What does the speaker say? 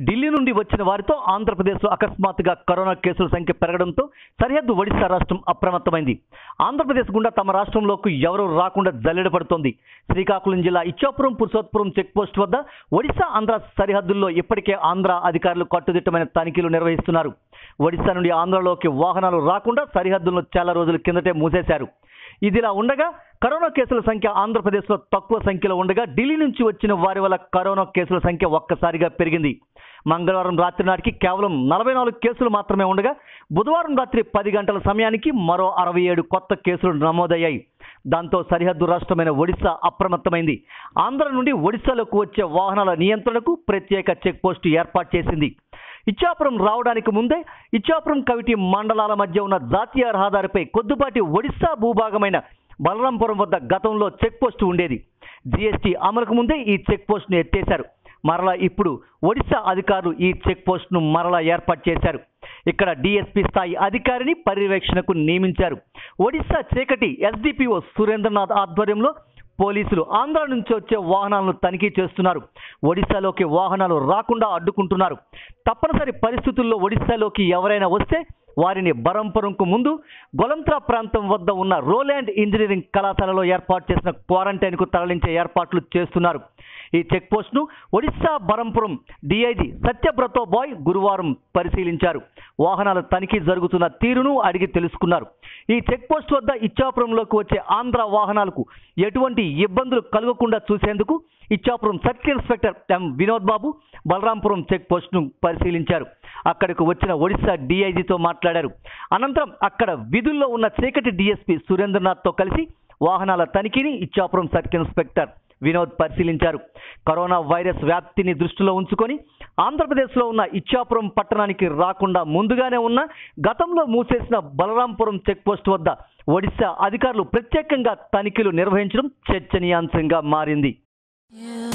ఢిల్లీ నుండి వచ్చిన వారితో ఆంధ్రప్రదేశ్లో అకస్మాత్తుగా కరోనా కేసుల సంఖ్య పెరగడంతో సరిహద్దు ఒడిశా రాష్ట్రం అప్రమత్తమైంది ఆంధ్రప్రదేశ్ గుండా తమ రాష్ట్రంలోకి ఎవరూ రాకుండా జల్లెడ పడుతోంది శ్రీకాకుళం జిల్లా ఇచ్చాపురం పురుషోత్పురం చెక్ పోస్ట్ వద్ద ఒడిశా ఆంధ్ర సరిహద్దుల్లో ఇప్పటికే ఆంధ్ర అధికారులు కట్టుదిట్టమైన తనిఖీలు నిర్వహిస్తున్నారు ఒడిశా నుండి ఆంధ్రలోకి వాహనాలు రాకుండా సరిహద్దులను చాలా రోజుల కిందటే మూసేశారు ఇదిలా ఉండగా కరోనా కేసుల సంఖ్య ఆంధ్రప్రదేశ్లో తక్కువ సంఖ్యలో ఉండగా ఢిల్లీ నుంచి వచ్చిన వారి వల్ల కరోనా కేసుల సంఖ్య ఒక్కసారిగా పెరిగింది మంగళవారం రాత్రి నాటికి కేవలం నలభై నాలుగు కేసులు మాత్రమే ఉండగా బుధవారం రాత్రి పది గంటల సమయానికి మరో అరవై ఏడు కొత్త కేసులు నమోదయ్యాయి దాంతో సరిహద్దు రాష్ట్రమైన ఒడిశా అప్రమత్తమైంది ఆంధ్ర నుండి ఒడిశాలోకి వచ్చే వాహనాల నియంత్రణకు ప్రత్యేక చెక్ పోస్టు ఏర్పాటు చేసింది ఇచ్చాపురం రావడానికి ముందే ఇచ్చాపురం కవిటి మండలాల మధ్య ఉన్న జాతీయ రహదారిపై కొద్దిపాటి ఒడిశా భూభాగమైన బలరాంపురం వద్ద గతంలో చెక్ పోస్టు ఉండేది జీఎస్టీ అమలుకు ముందే ఈ చెక్ పోస్టును ఎత్తేశారు మరలా ఇప్పుడు ఒడిశా అధికారులు ఈ చెక్ పోస్టును మరలా ఏర్పాటు చేశారు ఇక్కడ డిఎస్పీ స్థాయి అధికారిని పర్యవేక్షణకు నియమించారు ఒడిశా చీకటి ఎస్డిపిఓ సురేంద్రనాథ్ ఆధ్వర్యంలో పోలీసులు ఆంధ్ర నుంచి వచ్చే వాహనాలను తనిఖీ చేస్తున్నారు ఒడిశాలోకి వాహనాలు రాకుండా అడ్డుకుంటున్నారు తప్పనిసరి పరిస్థితుల్లో ఒడిశాలోకి ఎవరైనా వస్తే వారిని బరంపురంకు ముందు గొలంత్రా ప్రాంతం వద్ద ఉన్న రోలాండ్ ఇంజనీరింగ్ కళాశాలలో ఏర్పాటు చేసిన క్వారంటైన్కు తరలించే ఏర్పాట్లు చేస్తున్నారు ఈ చెక్ పోస్ట్ను ఒడిశా బరంపురం డిఐజీ సత్యబ్రతో బాయ్ గురువారం పరిశీలించారు వాహనాల తనిఖీ జరుగుతున్న తీరును అడిగి తెలుసుకున్నారు ఈ చెక్ పోస్ట్ వద్ద ఇచ్చాపురంలోకి వచ్చే ఆంధ్ర వాహనాలకు ఎటువంటి ఇబ్బందులు కలగకుండా చూసేందుకు Ichchapuram circle inspector M Vinod Babu Balarampuram check పోస్ట్ను పరిశీలించారు అక్కడకు వచ్చిన ఒడిశా డీఐజీతో మాట్లాడారు అనంతరం అక్కడ విధుల్లో ఉన్న చీకటి డీఎస్పీ సురేంద్రనాథ్తో కలిసి వాహనాల తనిఖీని ఇచ్చాపురం సర్కిల్ ఇన్స్పెక్టర్ వినోద్ పరిశీలించారు కరోనా వైరస్ వ్యాప్తిని దృష్టిలో ఉంచుకొని ఆంధ్రప్రదేశ్లో ఉన్న ఇచ్చాపురం పట్టణానికి రాకుండా ముందుగానే ఉన్న గతంలో మూసేసిన బలరాంపురం చెక్ పోస్ట్ వద్ద ఒడిశా అధికారులు ప్రత్యేకంగా తనిఖీలు నిర్వహించడం చర్చనీయాంశంగా మారింది You